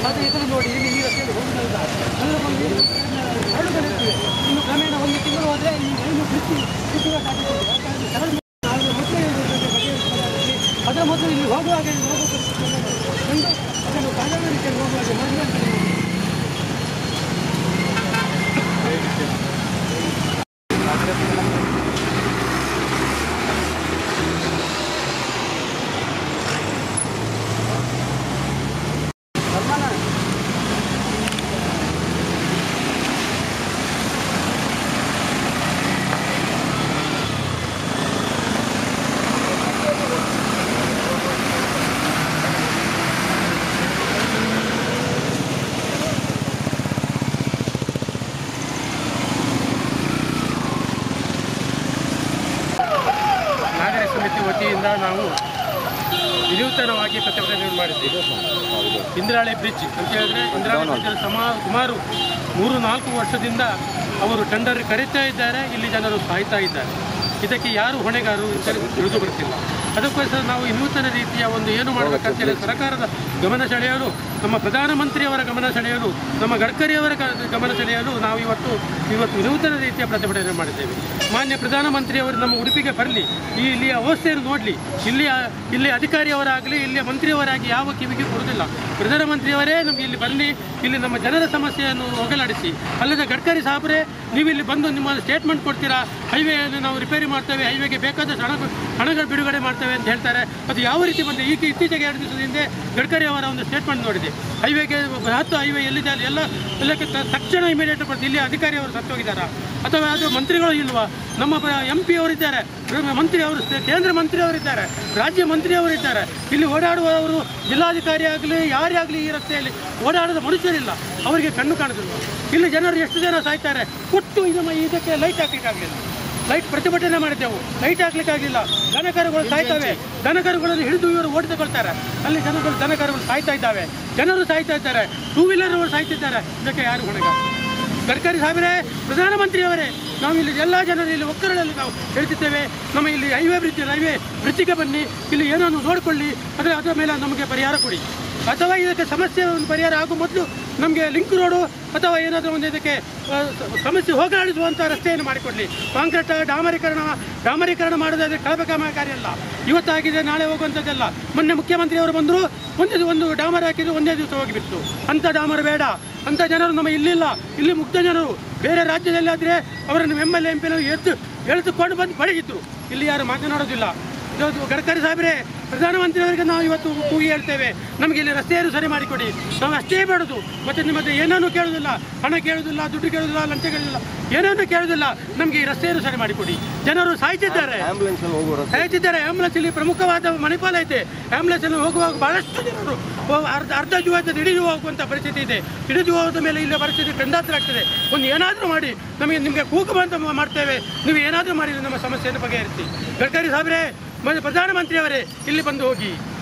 ಅದು ಇದನ್ನು ನೋಡಿ ಇಲ್ಲಿ ಈ ರಸ್ತೆಯಲ್ಲಿ ಹೋಗುವುದಿಲ್ಲ ಅದರ ಬಗ್ಗೆ ಎರಡು ಕಡೆ ಇರ್ತದೆ ಇನ್ನು ಕ್ರಮೇಣ ಒಂದು ತಿಂಗಳು ಹೋದರೆ ಈ ರೈಲು ಬಿಚ್ಚಿ ಬಿಚ್ಚುವ ಸಾಧ್ಯತೆ ಇದೆ ಯಾಕಂದ್ರೆ ಸರಳ ನಾವು ಮೊದಲೇ ಹೇಳಿದಂತೆ ಬಗೆಹರಿಸಲಾಗಿದೆ. ಅದರ ಮೊದಲು ಇಲ್ಲಿ ಹೋಗುವಾಗ ಇಲ್ಲಿ ಹೋಗುವ ಒಂದು ಅದನ್ನು ಸಾಧಾರಣ ರೀತಿಯಲ್ಲಿ ಹೋಗುವಾಗ ಮೊದಲು ನಾಗರಿಕ ಸಮಿತಿ ವತಿಯಿಂದ ನಾವು ವಿನೂತನವಾಗಿ ಪ್ರತಿಭಟನೆ ಮಾಡಿದ್ದೇವೆ ಇಂದ್ರಾಳಿ ಬ್ರಿಡ್ಜ್ ಅಂತ ಹೇಳಿದ್ರೆ ಇಂದ್ರಾಳಿ ಬ್ರಿಡ್ಜ್ ಸಮ ಸುಮಾರು ಮೂರು ನಾಲ್ಕು ವರ್ಷದಿಂದ ಅವರು ಟೆಂಡರ್ ಕರೀತಾ ಇದ್ದಾರೆ ಇಲ್ಲಿ ಜನರು ಸಾಯ್ತಾ ಇದ್ದಾರೆ ಇದಕ್ಕೆ ಯಾರು ಹೊಣೆಗಾರರು ಅಂತ ತಿಳಿದು ಬರ್ತಿಲ್ಲ ಅದಕ್ಕೋಸ್ಕರ ನಾವು ಈ ನೂತನ ರೀತಿಯ ಒಂದು ಏನು ಮಾಡಬೇಕಂತೇಳಿ ಸರ್ಕಾರದ ಗಮನ ಸೆಳೆಯಲು ನಮ್ಮ ಪ್ರಧಾನಮಂತ್ರಿಯವರ ಗಮನ ಸೆಳೆಯಲು ನಮ್ಮ ಗಡ್ಕರಿಯವರ ಗ- ಗಮನ ಸೆಳೆಯಲು ನಾವು ಇವತ್ತು ಇವತ್ತು ವಿನೂತನ ರೀತಿಯ ಪ್ರತಿಭಟನೆ ಮಾಡಿದ್ದೇವೆ ಮಾನ್ಯ ಪ್ರಧಾನಮಂತ್ರಿಯವರು ನಮ್ಮ ಉಡುಪಿಗೆ ಬರಲಿ ಈ ಇಲ್ಲಿಯ ಅವಸ್ಥೆಯನ್ನು ನೋಡಲಿ ಇಲ್ಲಿಯ ಇಲ್ಲಿ ಅಧಿಕಾರಿಯವರಾಗಲಿ ಇಲ್ಲಿಯ ಮಂತ್ರಿಯವರಾಗಿ ಯಾವ ಕಿವಿಗೆ ಕೊಡುವುದಿಲ್ಲ ಪ್ರಧಾನಮಂತ್ರಿಯವರೇ ನಮಗೆ ಇಲ್ಲಿ ಬರಲಿ ಇಲ್ಲಿ ನಮ್ಮ ಜನರ ಸಮಸ್ಯೆಯನ್ನು ಹೋಗಲಾಡಿಸಿ ಅಲ್ಲದೆ ಗಡ್ಕರಿ ಸಾಹೇಬ್ರೆ ನೀವು ಇಲ್ಲಿ ಬಂದು ನಿಮ್ಮ ಸ್ಟೇಟ್ಮೆಂಟ್ ಕೊಡ್ತೀರಾ ಹೈವೇಯನ್ನು ನಾವು ರಿಪೇರಿ ಮಾಡ್ತೇವೆ ಹೈವೇಗೆ ಬೇಕಾದಷ್ಟು ಹಣ ಹಣಗಳು ಬಿಡುಗಡೆ ಮಾಡ್ತೇವೆ ಅಂತ ಹೇಳ್ತಾರೆ ಅದು ಯಾವ ರೀತಿ ಬಂದಿದೆ ಈಗ ಇತ್ತೀಚೆಗೆ ಎರಡು ದಿವಸದ ಹಿಂದೆ ಗಡ್ಕರಿ ಅವರ ಒಂದು ಸ್ಟೇಟ್ಮೆಂಟ್ ನೋಡಿದೆ ಹೈವೇಗೆ ಹತ್ತು ಹೈವೇ ಎಲ್ಲಿದೆ ಅಲ್ಲಿ ಎಲ್ಲ ಎಲ್ಲಕ್ಕೆ ತ- ತಕ್ಷಣ ಇಮಿಡಿಯೇಟ್ ಬರ್ತೀವಿ ಇಲ್ಲಿ ಅಧಿಕಾರಿಯವರು ಸತ್ತೋಗಿದ್ದಾರಾ ಅಥವಾ ಅದು ಮಂತ್ರಿಗಳು ಇಲ್ವಾ ನಮ್ಮ ಎಂ ಪಿ ಅವರಿದ್ದಾರೆ ಮಂತ್ರಿ ಅವರು ಕೇಂದ್ರ ಮಂತ್ರಿ ಅವರಿದ್ದಾರೆ ರಾಜ್ಯ ಮಂತ್ರಿ ಅವರಿದ್ದಾರೆ ಇಲ್ಲಿ ಓಡಾಡುವವರು ಜಿಲ್ಲಾಧಿಕಾರಿ ಆಗಲಿ ಯಾರೇ ಆಗಲಿ ಈ ರಸ್ತೆಯಲ್ಲಿ ಓಡಾಡದ ಮನುಷ್ಯರಿಲ್ಲ ಅವರಿಗೆ ಕಣ್ಣು ಕಾಣುದಿಲ್ಲ ಇಲ್ಲಿ ಜನರು ಎಷ್ಟು ಜನ ಸಾಯ್ತಾರೆ ಕೊಟ್ಟು ಇದು ಮ- ಇದಕ್ಕೆ ಲೈಟ್ ಹಾಕ್ಲಿಕ್ಕಾಗಲಿಲ್ಲ ಲೈಟ್ ಪ್ರತಿಭಟನೆ ಮಾಡಿದ್ದೆವು ಲೈಟ್ ಹಾಕ್ಲಿಕ್ಕಾಗಲಿಲ್ಲ ದನಕರುಗಳು ಸಾಯ್ತವೆ ದನಕರುಗಳನ್ನು ಹಿಡಿದು ಇವರು ಓಡಿ ತಗೊಳ್ತಾರೆ ಅಲ್ಲಿ ಜನಗಳು ದನಕರುಗಳು ಸಾಯ್ತಾ ಇದ್ದಾವೆ ಜನರು ಸಾಯ್ತಾ ಇದ್ದಾರೆ ಟೂ ವೀಲರ್ಗಳು ಸಾಯ್ತಿದ್ದಾರೆ ಇದಕ್ಕೆ ಯಾರು ಹೊಣೆಗಾರ ಸರ್ಕಾರಿ ಸಾಹೇಬರೇ ಪ್ರಧಾನಮಂತ್ರಿಯವರೇ ನಾವು ಇಲ್ಲಿ ಎಲ್ಲ ಜನರು ಇಲ್ಲಿ ಒಕ್ಕರಲ್ಲಿ ನಾವು ಹೇಳ್ತಿದ್ದೇವೆ ನಮ್ಮ ಇಲ್ಲಿ ಹೈವೇ ಬ್ರಿಡ್ಜ್ ರೈಲ್ವೆ ಬ್ರಿಡ್ಜಿಗೆ ಬನ್ನಿ ಇಲ್ಲಿ ಏನೋ ಒಂದು ನೋಡಿಕೊಳ್ಳಿ ಅದರ ಅದರ ಮೇಲೆ ನಮಗೆ ಪರಿಹಾರ ಕೊಡಿ ಅಥವಾ ಇದಕ್ಕೆ ಸಮಸ್ಯೆ ಒಂದು ಪರಿಹಾರ ಆಗೋ ಮೊದಲು ನಮಗೆ ಲಿಂಕ್ ರೋಡು ಅಥವಾ ಏನಾದರೂ ಒಂದು ಇದಕ್ಕೆ ಆ, ಸಮಸ್ಯೆ ಹೋಗಲಾಡಿಸುವಂಥ ರಸ್ತೆಯನ್ನು ಮಾಡಿಕೊಡಲಿ ಕಾಂಕ್ರೀಟ್ ಡಾಮರೀಕರಣ ಡಾಮರೀಕರಣ ಮಾಡೋದಾದ್ರೆ ಕಳಪೆ ಕಾಮಗಾರಿ ಅಲ್ಲ ಇವತ್ತಾಗಿದೆ ನಾಳೆ ಹೋಗುವಂಥದ್ದಲ್ಲ ಮೊನ್ನೆ ಮುಖ್ಯಮಂತ್ರಿಯವರು ಬಂದರು ಒಂದೇ ಒಂದು ಡಾಮರ್ ಹಾಕಿದ್ರು ಒಂದೇ ದಿವಸ ಹೋಗಿಬಿಟ್ಟು ಅಂಥ ಡಾಮರ್ ಬೇಡ ಅಂಥ ಜನರು ನಮ್ಮ ಇಲ್ಲಿಲ್ಲ ಇಲ್ಲಿ ಮುಗ್ಧ ಜನರು ಬೇರೆ ರಾಜ್ಯದಲ್ಲಾದರೆ ಅವರನ್ನು ಎಮ್ ಎಲ್ ಎಂ ಪಿ ಎದ್ದು ಎಳೆದುಕೊಂಡು ಬಂದು ಬಡಗಿದ್ರು ಇಲ್ಲಿ ಯಾರು ಮಾತನಾಡೋದಿಲ್ಲ ಇದು ಗಡ್ಕರಿ ಸಾಹೇಬ್ರೆ ಪ್ರಧಾನಮಂತ್ರಿಯವರಿಗೆ ನಾವು ಇವತ್ತು ಕೂಗಿ ಹೇಳ್ತೇವೆ ನಮಗೆ ಇಲ್ಲಿ ರಸ್ತೆಯನ್ನು ಸರಿ ಮಾಡಿಕೊಡಿ ನಾವು ಅಷ್ಟೇ ಬೇಡದು ಮತ್ತೆ ನಿಮ್ಮ ಹತ್ರ ಏನನ್ನೂ ಕೇಳೋದಿಲ್ಲ ಹಣ ಕೇಳೋದಿಲ್ಲ ದುಡ್ಡು ಕೇಳೋದಿಲ್ಲ ಲಂಚ ಕೇಳೋದಿಲ್ಲ ಏನನ್ನೂ ಕೇಳೋದಿಲ್ಲ ನಮಗೆ ಈ ರಸ್ತೆಯನ್ನು ಸರಿ ಮಾಡಿಕೊಡಿ ಜನರು ಸಾಯ್ತಿದ್ದಾರೆ ಆಂಬ್ಯುಲೆನ್ಸ್ ಅಲ್ಲಿ ಹೋಗುವ ರಸ್ತೆ ಹೇಳ್ತಿದ್ದಾರೆ ಆಂಬುಲೆನ್ಸ್ ಇಲ್ಲಿ ಪ್ರಮುಖವಾದ ಮಣಿಪಾಲ ಐತೆ ಆಂಬುಲೆನ್ಸ್ ಅಲ್ಲಿ ಹೋಗುವಾಗ ಬಹಳಷ್ಟು ಜನರು ಹೋ- ಅರ್ಧ ಅರ್ಧ ಜೀವದ ಹಿಡಿದು ಹೋಗುವಂತ ಪರಿಸ್ಥಿತಿ ಇದೆ ಹಿಡಿದು ಹೋದ ಮೇಲೆ ಇಲ್ಲಿ ಪರಿಸ್ಥಿತಿ ಕಂಡಾತ್ರ ಆಗ್ತದೆ ಒಂದು ಏನಾದರೂ ಮಾಡಿ ನಮಗೆ ನಿಮಗೆ ಕೂಗು ಅಂತ ಮಾಡ್ತೇವೆ ನೀವು ಏನಾದರೂ ಮಾಡಿ ನಮ್ಮ ಸಮಸ್ಯೆಯನ್ನು ಬಗೆಹರಿಸಿ ಗಡ್ಕರಿ ಸಾಹೇಬ್ರೆ ಮತ್ತು ಪ್ರಧಾನಮಂತ್ರಿಯವರೇ ಇಲ್ಲಿ ಬಂದು ಹೋಗಿ